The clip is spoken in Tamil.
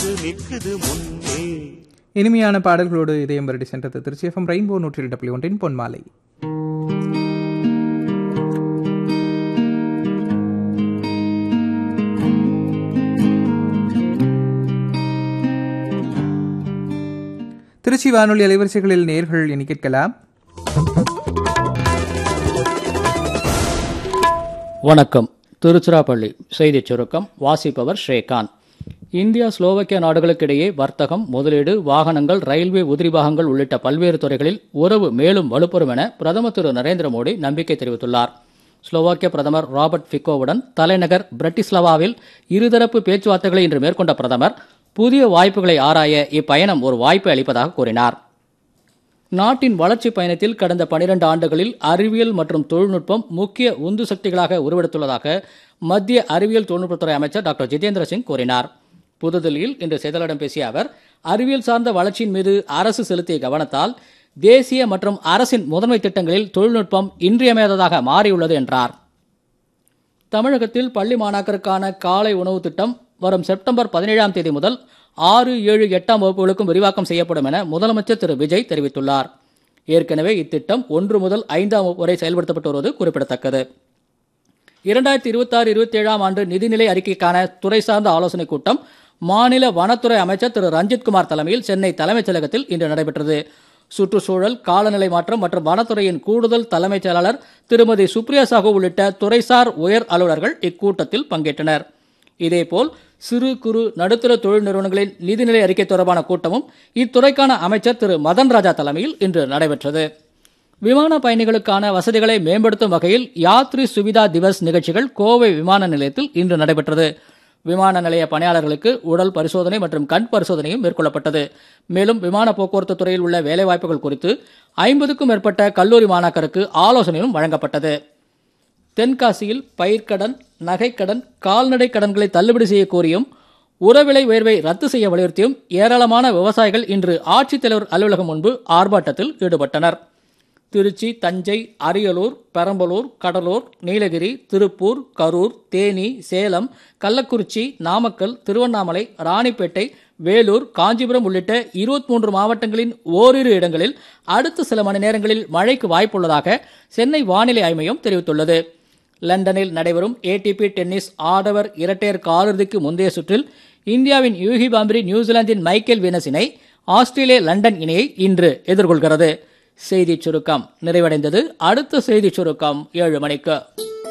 வந்து நிக்குது முன்னே இனிமையான பாடல்களோடு இதயம் வருடி சென்றது திருச்சி எஃப்எம் ரெயின்போ நூற்றி ரெண்டு புள்ளி ஒன்றின் பொன்மாலை திருச்சி வானொலி அலைவரிசைகளில் நேர்கள் எண்ணி கேட்கலாம் வணக்கம் திருச்சிராப்பள்ளி செய்திச் சுருக்கம் வாசிப்பவர் ஸ்ரீகாந்த் இந்தியா ஸ்லோவக்கியா நாடுகளுக்கிடையே வர்த்தகம் முதலீடு வாகனங்கள் ரயில்வே உதிரிபாகங்கள் உள்ளிட்ட பல்வேறு துறைகளில் உறவு மேலும் வலுப்பெறும் என பிரதமர் திரு நரேந்திர மோடி நம்பிக்கை தெரிவித்துள்ளார் ஸ்லோவாக்கிய பிரதமர் ராபர்ட் ஃபிக்கோவுடன் தலைநகர் பிரட்டிஸ்லவாவில் இருதரப்பு பேச்சுவார்த்தைகளை இன்று மேற்கொண்ட பிரதமர் புதிய வாய்ப்புகளை ஆராய இப்பயணம் ஒரு வாய்ப்பை அளிப்பதாக கூறினார் நாட்டின் வளர்ச்சி பயணத்தில் கடந்த 12 ஆண்டுகளில் அறிவியல் மற்றும் தொழில்நுட்பம் முக்கிய உந்து சக்திகளாக உருவெடுத்துள்ளதாக மத்திய அறிவியல் தொழில்நுட்பத்துறை அமைச்சர் டாக்டர் ஜிதேந்திர சிங் கூறினார் புதுதில்லியில் இன்று செய்தியாளர்களிடம் பேசிய அவர் அறிவியல் சார்ந்த வளர்ச்சியின் மீது அரசு செலுத்திய கவனத்தால் தேசிய மற்றும் அரசின் முதன்மை திட்டங்களில் தொழில்நுட்பம் இன்றியமையாததாக மாறியுள்ளது என்றார் தமிழகத்தில் பள்ளி மாணாக்கருக்கான காலை உணவு திட்டம் வரும் செப்டம்பர் பதினேழாம் தேதி முதல் ஆறு ஏழு எட்டாம் வகுப்புகளுக்கும் விரிவாக்கம் செய்யப்படும் என முதலமைச்சர் திரு விஜய் தெரிவித்துள்ளார் ஏற்கனவே இத்திட்டம் ஒன்று முதல் ஐந்தாம் வகுப்பு வரை செயல்படுத்தப்பட்டு வருவது குறிப்பிடத்தக்கது இரண்டாயிரத்தி இருபத்தாறு இருபத்தி ஏழாம் ஆண்டு நிதிநிலை அறிக்கைக்கான துறை சார்ந்த ஆலோசனைக் கூட்டம் மாநில வனத்துறை அமைச்சர் திரு ரஞ்சித்குமார் தலைமையில் சென்னை தலைமைச் செயலகத்தில் இன்று நடைபெற்றது சுற்றுச்சூழல் காலநிலை மாற்றம் மற்றும் வனத்துறையின் கூடுதல் தலைமைச் செயலாளர் திருமதி சுப்ரியா சாஹூ உள்ளிட்ட துறைசார் உயர் அலுவலர்கள் இக்கூட்டத்தில் பங்கேற்றனர் இதேபோல் சிறு குறு நடுத்தர தொழில் நிறுவனங்களின் நிதிநிலை அறிக்கை தொடர்பான கூட்டமும் இத்துறைக்கான அமைச்சர் திரு மதன் ராஜா தலைமையில் இன்று நடைபெற்றது விமான பயணிகளுக்கான வசதிகளை மேம்படுத்தும் வகையில் யாத்ரி சுவிதா திவஸ் நிகழ்ச்சிகள் கோவை விமான நிலையத்தில் இன்று நடைபெற்றது விமான நிலைய பணியாளர்களுக்கு உடல் பரிசோதனை மற்றும் கண் பரிசோதனையும் மேற்கொள்ளப்பட்டது மேலும் விமான போக்குவரத்து துறையில் உள்ள வேலைவாய்ப்புகள் குறித்து ஐம்பதுக்கும் மேற்பட்ட கல்லூரி மாணாக்கருக்கு ஆலோசனையும் வழங்கப்பட்டது தென்காசியில் பயிர்க்கடன் நகைக்கடன் கால்நடை கடன்களை தள்ளுபடி செய்ய கோரியும் உரவிலை உயர்வை ரத்து செய்ய வலியுறுத்தியும் ஏராளமான விவசாயிகள் இன்று ஆட்சித்தலைவர் அலுவலகம் முன்பு ஆர்ப்பாட்டத்தில் ஈடுபட்டனர் திருச்சி தஞ்சை அரியலூர் பெரம்பலூர் கடலூர் நீலகிரி திருப்பூர் கரூர் தேனி சேலம் கள்ளக்குறிச்சி நாமக்கல் திருவண்ணாமலை ராணிப்பேட்டை வேலூர் காஞ்சிபுரம் உள்ளிட்ட 23 மாவட்டங்களின் ஓரிரு இடங்களில் அடுத்த சில மணி நேரங்களில் மழைக்கு வாய்ப்புள்ளதாக சென்னை வானிலை ஆய்வு மையம் தெரிவித்துள்ளது லண்டனில் நடைபெறும் ஏடிபி டென்னிஸ் ஆடவர் இரட்டையர் காலிறுதிக்கு முந்தைய சுற்றில் இந்தியாவின் யூகி பாம்பரி நியூசிலாந்தின் மைக்கேல் வீனஸ் இணை ஆஸ்திரேலிய லண்டன் இணையை இன்று எதிர்கொள்கிறது செய்திச் சுருக்கம் நிறைவடைந்தது அடுத்த செய்திச் சுருக்கம் ஏழு மணிக்கு